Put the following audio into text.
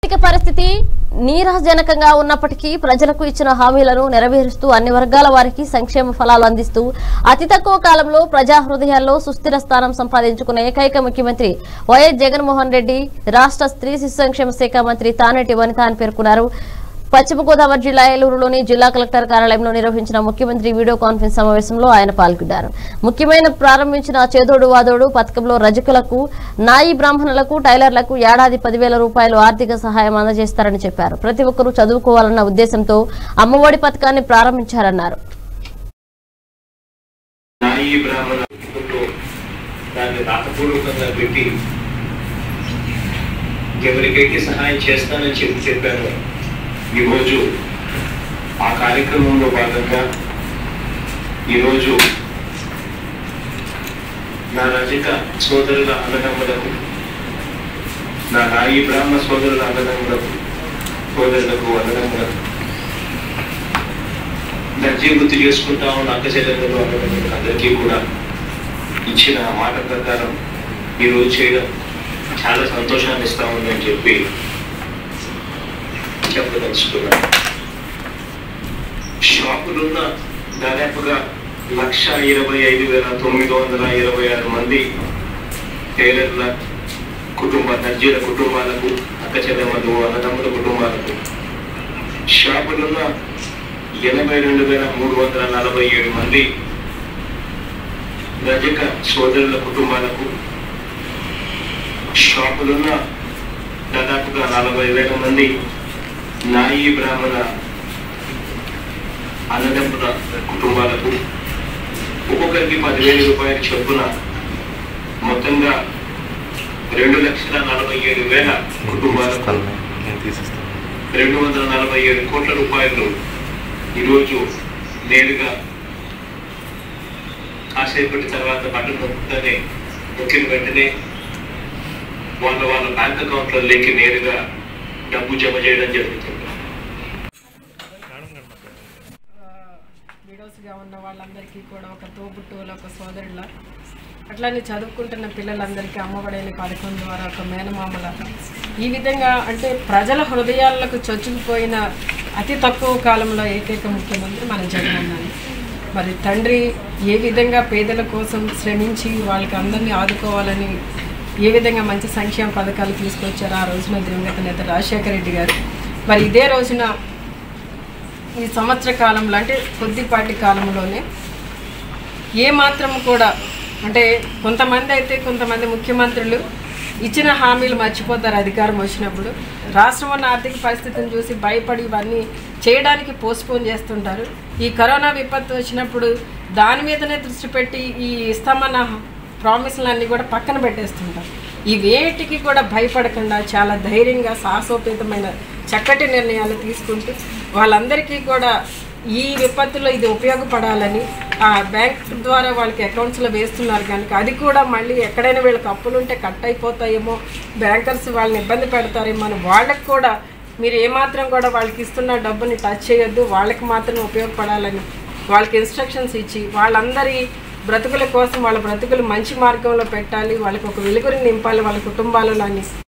ఆర్థిక పరిస్థితి నీరజనకంగా ఉన్నప్పటికీ ప్రజలకు ఇచ్చిన హామీలను నెరవేరుస్తూ అన్ని వర్గాల వారికి సంక్షేమ ఫలాలు అందిస్తూ అతి తక్కువ కాలంలో ప్రజా హృదయాల్లో సుస్థిర స్థానం సంపాదించుకున్న ఏకైక ముఖ్యమంత్రి వైఎస్ జగన్మోహన్ రెడ్డి రాష్ట్ర స్త్రీ శిశు సంక్షేమ శాఖ మంత్రి తానేటి వనిత అని పేర్కొన్నారు పశ్చిమ గోదావరి జిల్లా ఏలూరులోని జిల్లా కలెక్టర్ కార్యాలయంలో నిర్వహించిన ముఖ్యమంత్రి వీడియో కాన్ఫరెన్స్ సమావేశంలో ఆయన పాల్గొన్నారు ముఖ్యమైన ప్రారంభించిన చేదోడు వాదోడు పథకంలో రజకులకు నాయి బ్రాహ్మణులకు టైలర్లకు ఏడాది పదివేల రూపాయలు ఆర్థిక సహాయం అందజేస్తారని చెప్పారు ప్రతి ఒక్కరూ చదువుకోవాలన్న ఉద్దేశంతో అమ్మఒడి పథకాన్ని ప్రారంభించారన్నారు నాయి బ్రాహ్మణ కుటుంబంలో దాన్ని రాతపూర్వకంగా పెట్టి ఎవరికైతే సహాయం చేస్తానని చెప్పి చెప్పాను ఈరోజు ఆ కార్యక్రమంలో భాగంగా ఈరోజు నా రజక సోదరుల అన్నదమ్ములకు నా నాయి బ్రాహ్మణ సోదరుల అన్నదమ్ములకు సోదరులకు అన్నదమ్ములకు దర్జీ గుర్తు చేసుకుంటా ఉన్న అక్క చెల్లెళ్ళు అన్నదమ్ములకు అందరికీ కూడా ఇచ్చిన మాట ప్రకారం ఈరోజు చేయడం చాలా సంతోషాన్ని ఇస్తా ఉందని చెప్పి చెప్పదలుచుకున్నాను షాపులున్న దాదాపుగా లక్ష ఇరవై ఐదు వేల తొమ్మిది వందల ఇరవై ఆరు మంది టైలర్ల కుటుంబ దర్జీల కుటుంబాలకు అక్క చెల్లెమ్మలు అన్నదమ్ముల కుటుంబాలకు షాపులున్న ఎనభై రెండు వేల మూడు వందల నలభై ఏడు మంది రజక సోదరుల కుటుంబాలకు షాపులున్న దాదాపుగా నలభై వేల మంది నాయి బ్రాహ్మణ అన్నదమ్ముల కుటుంబాలకు ఒక్కొక్కరికి పదివేల రూపాయల చొప్పున మొత్తంగా రెండు లక్షల నలభై ఏడు వేల కుటుంబాలకు నేను తీసిస్తాను రెండు వందల నలభై ఏడు కోట్ల రూపాయలు ఈరోజు నేరుగా కాసేపటి తర్వాత బటన్ నొక్కుతూనే నొక్కిన వెంటనే వాళ్ళ వాళ్ళ బ్యాంక్ అకౌంట్లలోకి నేరుగా డబ్బు జమ చేయడం జరుగుతుంది విడోస్గా ఉన్న వాళ్ళందరికీ కూడా ఒక తోబుట్టువుల ఒక సోదరుల అట్లానే చదువుకుంటున్న పిల్లలందరికీ అమ్మఒడైన పథకం ద్వారా ఒక మేనమామల ఈ విధంగా అంటే ప్రజల హృదయాలకు చొచ్చుకుపోయిన అతి తక్కువ కాలంలో ఏకైక ముఖ్యమంత్రి మన జగనన్నని మరి తండ్రి ఏ విధంగా పేదల కోసం శ్రమించి వాళ్ళకి అందరినీ ఆదుకోవాలని ఏ విధంగా మంచి సంక్షేమ పథకాలు తీసుకొచ్చారో ఆ రోజున దివంగత నేత రాజశేఖర రెడ్డి గారు మరి ఇదే రోజున ఈ సంవత్సర కాలంలో అంటే కొద్దిపాటి కాలంలోనే ఏ మాత్రం కూడా అంటే కొంతమంది అయితే కొంతమంది ముఖ్యమంత్రులు ఇచ్చిన హామీలు మర్చిపోతారు అధికారం వచ్చినప్పుడు రాష్ట్రం ఉన్న ఆర్థిక పరిస్థితిని చూసి భయపడి ఇవన్నీ చేయడానికి పోస్ట్పోన్ చేస్తుంటారు ఈ కరోనా విపత్తు వచ్చినప్పుడు దాని మీదనే దృష్టి పెట్టి ఈ ఇస్తామన్న ప్రామిస్లన్నీ కూడా పక్కన పెట్టేస్తుంటారు ఇవేటికి కూడా భయపడకుండా చాలా ధైర్యంగా సాహసోపేతమైన చక్కటి నిర్ణయాలు తీసుకుంటూ వాళ్ళందరికీ కూడా ఈ విపత్తులో ఇది ఉపయోగపడాలని ఆ బ్యాంక్ ద్వారా వాళ్ళకి అకౌంట్స్లో వేస్తున్నారు కనుక అది కూడా మళ్ళీ ఎక్కడైనా వీళ్ళకి అప్పులు ఉంటే కట్ అయిపోతాయేమో బ్యాంకర్స్ వాళ్ళని ఇబ్బంది పెడతారేమో అని వాళ్ళకి కూడా మీరు ఏమాత్రం కూడా వాళ్ళకి ఇస్తున్న డబ్బుని టచ్ చేయొద్దు వాళ్ళకి మాత్రం ఉపయోగపడాలని వాళ్ళకి ఇన్స్ట్రక్షన్స్ ఇచ్చి వాళ్ళందరి బ్రతుకుల కోసం వాళ్ళ బ్రతుకులు మంచి మార్గంలో పెట్టాలి వాళ్ళకి ఒక వెలుగుని నింపాలి వాళ్ళ కుటుంబాలలో అని